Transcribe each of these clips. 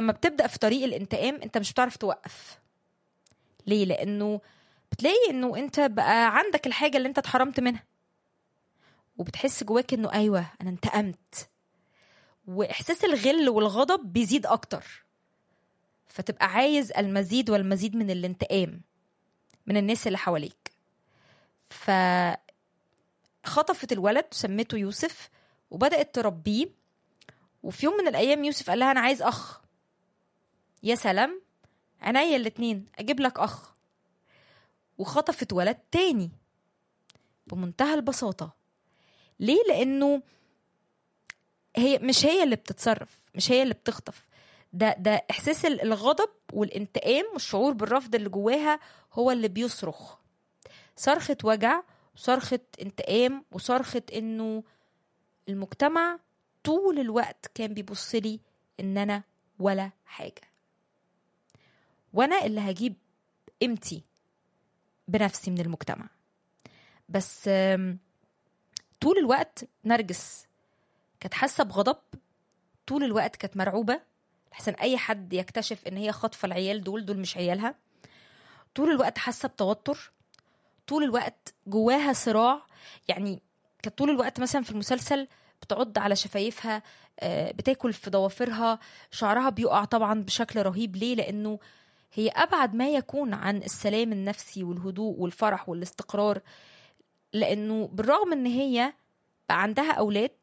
لما بتبدا في طريق الانتقام انت مش بتعرف توقف ليه لانه بتلاقي انه انت بقى عندك الحاجه اللي انت اتحرمت منها وبتحس جواك انه ايوه انا انتقمت واحساس الغل والغضب بيزيد اكتر فتبقى عايز المزيد والمزيد من الانتقام من الناس اللي حواليك ف خطفت الولد وسمته يوسف وبدأت تربيه وفي يوم من الأيام يوسف قال لها أنا عايز أخ يا سلام عينيا الاتنين أجيب لك أخ وخطفت ولد تاني بمنتهى البساطة ليه؟ لأنه هي مش هي اللي بتتصرف مش هي اللي بتخطف ده ده إحساس الغضب والانتقام والشعور بالرفض اللي جواها هو اللي بيصرخ صرخة وجع وصرخة انتقام وصرخة انه المجتمع طول الوقت كان بيبص لي ان انا ولا حاجة وانا اللي هجيب قيمتي بنفسي من المجتمع بس طول الوقت نرجس كانت حاسة بغضب طول الوقت كانت مرعوبة لحسن أي حد يكتشف إن هي خاطفة العيال دول دول مش عيالها طول الوقت حاسة بتوتر طول الوقت جواها صراع يعني كانت طول الوقت مثلا في المسلسل بتعض على شفايفها بتاكل في ضوافرها شعرها بيقع طبعا بشكل رهيب ليه لانه هي ابعد ما يكون عن السلام النفسي والهدوء والفرح والاستقرار لانه بالرغم ان هي بقى عندها اولاد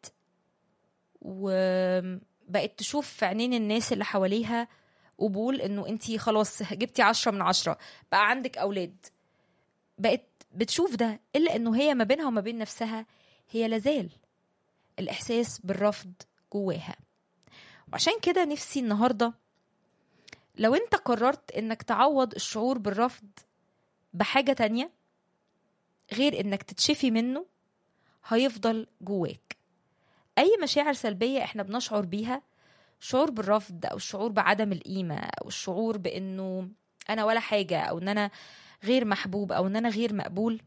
وبقت تشوف في عينين الناس اللي حواليها قبول انه انت خلاص جبتي عشرة من عشرة بقى عندك اولاد بقت بتشوف ده الا انه هي ما بينها وما بين نفسها هي لازال الاحساس بالرفض جواها وعشان كده نفسي النهارده لو انت قررت انك تعوض الشعور بالرفض بحاجة تانية غير انك تتشفي منه هيفضل جواك اي مشاعر سلبية احنا بنشعر بيها شعور بالرفض او الشعور بعدم القيمة او الشعور بانه انا ولا حاجة او ان انا غير محبوب او ان انا غير مقبول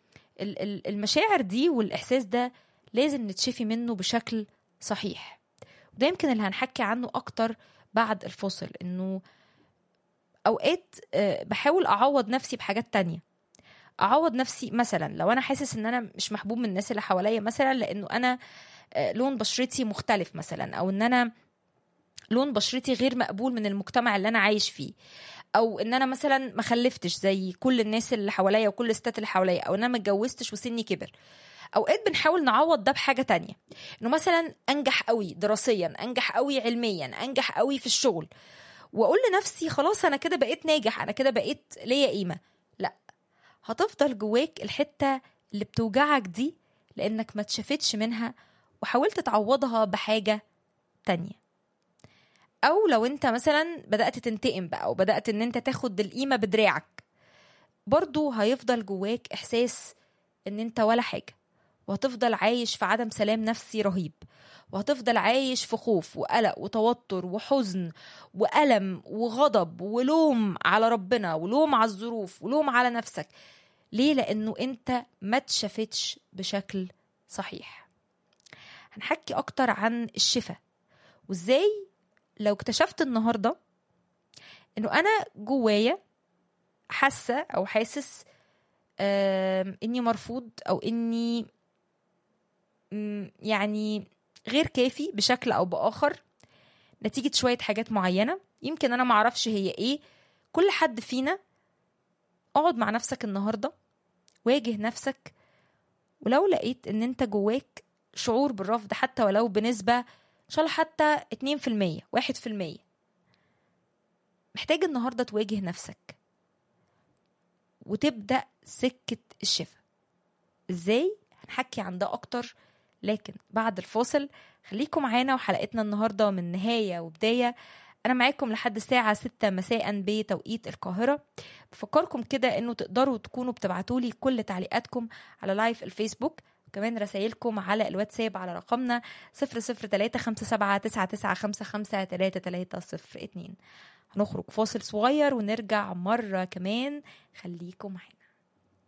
المشاعر دي والاحساس ده لازم نتشفي منه بشكل صحيح وده يمكن اللي هنحكي عنه اكتر بعد الفصل انه اوقات بحاول اعوض نفسي بحاجات تانية اعوض نفسي مثلا لو انا حاسس ان انا مش محبوب من الناس اللي حواليا مثلا لانه انا لون بشرتي مختلف مثلا او ان انا لون بشرتي غير مقبول من المجتمع اللي انا عايش فيه او ان انا مثلا ما خلفتش زي كل الناس اللي حواليا وكل الستات اللي حواليا او ان انا ما اتجوزتش وسني كبر اوقات بنحاول نعوض ده بحاجه تانية انه مثلا انجح قوي دراسيا انجح قوي علميا انجح قوي في الشغل واقول لنفسي خلاص انا كده بقيت ناجح انا كده بقيت ليا قيمه لا هتفضل جواك الحته اللي بتوجعك دي لانك ما تشافتش منها وحاولت تعوضها بحاجه تانية او لو انت مثلا بدات تنتقم بقى وبدات ان انت تاخد القيمه بدراعك برضو هيفضل جواك احساس ان انت ولا حاجه وهتفضل عايش في عدم سلام نفسي رهيب وهتفضل عايش في خوف وقلق وتوتر وحزن وألم وغضب ولوم على ربنا ولوم على الظروف ولوم على نفسك ليه لأنه أنت ما تشافتش بشكل صحيح هنحكي أكتر عن الشفاء وإزاي لو اكتشفت النهاردة أنه أنا جوايا حاسة أو حاسس إني مرفوض أو إني يعني غير كافي بشكل او باخر نتيجه شويه حاجات معينه يمكن انا معرفش هي ايه كل حد فينا اقعد مع نفسك النهارده واجه نفسك ولو لقيت ان انت جواك شعور بالرفض حتى ولو بنسبه ان شاء الله حتى 2% 1% محتاج النهارده تواجه نفسك وتبدا سكه الشفاء ازاي هنحكي عن ده اكتر لكن بعد الفاصل خليكم معانا وحلقتنا النهارده من نهايه وبدايه انا معاكم لحد الساعه 6 مساء بتوقيت القاهره بفكركم كده انه تقدروا تكونوا بتبعتوا لي كل تعليقاتكم على لايف الفيسبوك وكمان رسائلكم على الواتساب على رقمنا 0035799553302 هنخرج فاصل صغير ونرجع مرة كمان خليكم معانا